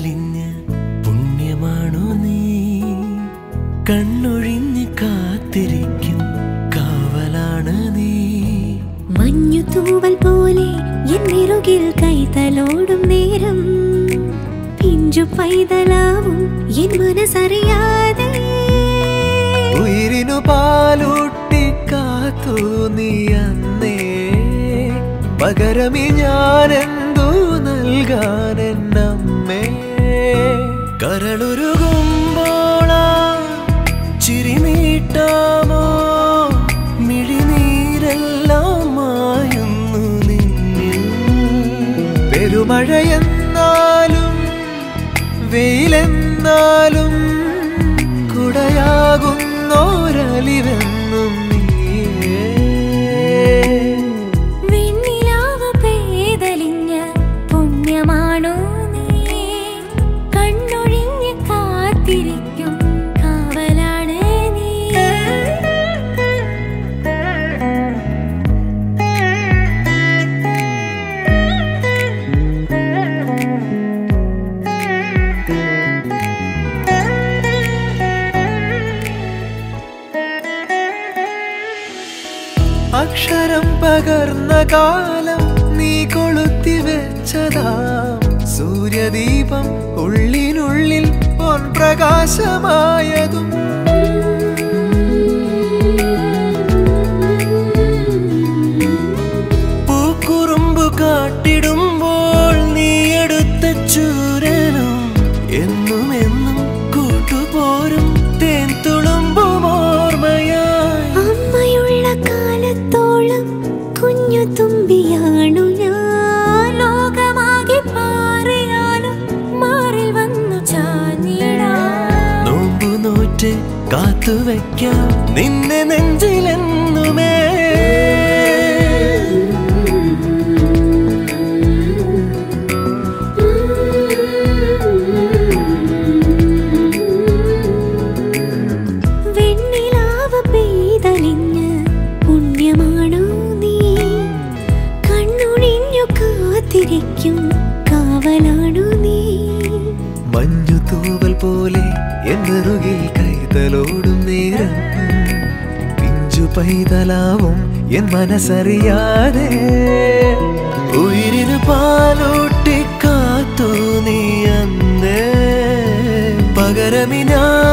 പെയ്തലിഞ്ഞ് പുണ്യമാണോ നീ കണ്ണൊഴിഞ്ഞ് കാത്തിരിക്കും കാവലാണ് നീ മഞ്ഞു തൂവൽ പോലെ എന്നിറുകിൽ കൈതലോടും നേരം പിഞ്ചു പൈതലാവും എൻ മനസ്സറിയാതെ ഉയിരിനു പാലൂട്ടി കാത്തു നീ അന്നേ പകരമി ഞാൻ എന്തു നൽകാൻ എന്നമ്മേ കരളുരുകുമ്പോളാ ചിരി നീട്ടാമോ മിഴിനീരെല്ലാം മായുന്നു നിന്നിൽ പെരുമഴയെന്നാലും വെയിലെന്നാലും കുടയാകുന്നോരലിവെന്നും നീയേ വെണ്ണിലാവ് പെയ്തലിഞ്ഞ പുണ്യമാണോ നീ കണ്ണൊഴിഞ്ഞ് കാത്തിരിക്കും കാവലാണ് നീ അക്ഷരം പകർന്ന കാലം നീ കൊളുത്തി വെച്ചതാം സൂര്യദീപം ഉള്ളിനുള്ളിൽ പൊൻപ്രകാശമായതും പൂക്കുറുമ്പ് കാട്ടിടുമ്പോൾ നീ എടുത്ത ചൂരനും എന്നും എന്നും കൂട്ടുപോരും തേൻ തുളുമ്പും ഓർമ്മയായി അമ്മയുള്ള കാലത്തോളം കുഞ്ഞു തുമ്പിയാണു ഞാൻ ലോകമാകെ പാറിയാലും മാറിൽ വന്നു ചാഞ്ഞിടാം നോമ്പു നോറ്റ് കാത്തുവെക്കാം നിന്നെ നെഞ്ചിലെന്നുമേ വെണ്ണിലാവ് പെയ്തലിഞ്ഞ് പുണ്യമാണോ നീ കണ്ണുണിഞ്ഞു കാത്തിരിക്കും കാവലാണു നീ മഞ്ഞു തൂവൽ പോലെ എന്നറുകിൽ കൈതലോടും നേരം പിഞ്ചു പൈതലാവും എൻ മനസ്സറിയാതെ ഉയിരിന് പാലൂട്ടി കാത്തു നീ അന്നേ പകരമി ഞാൻ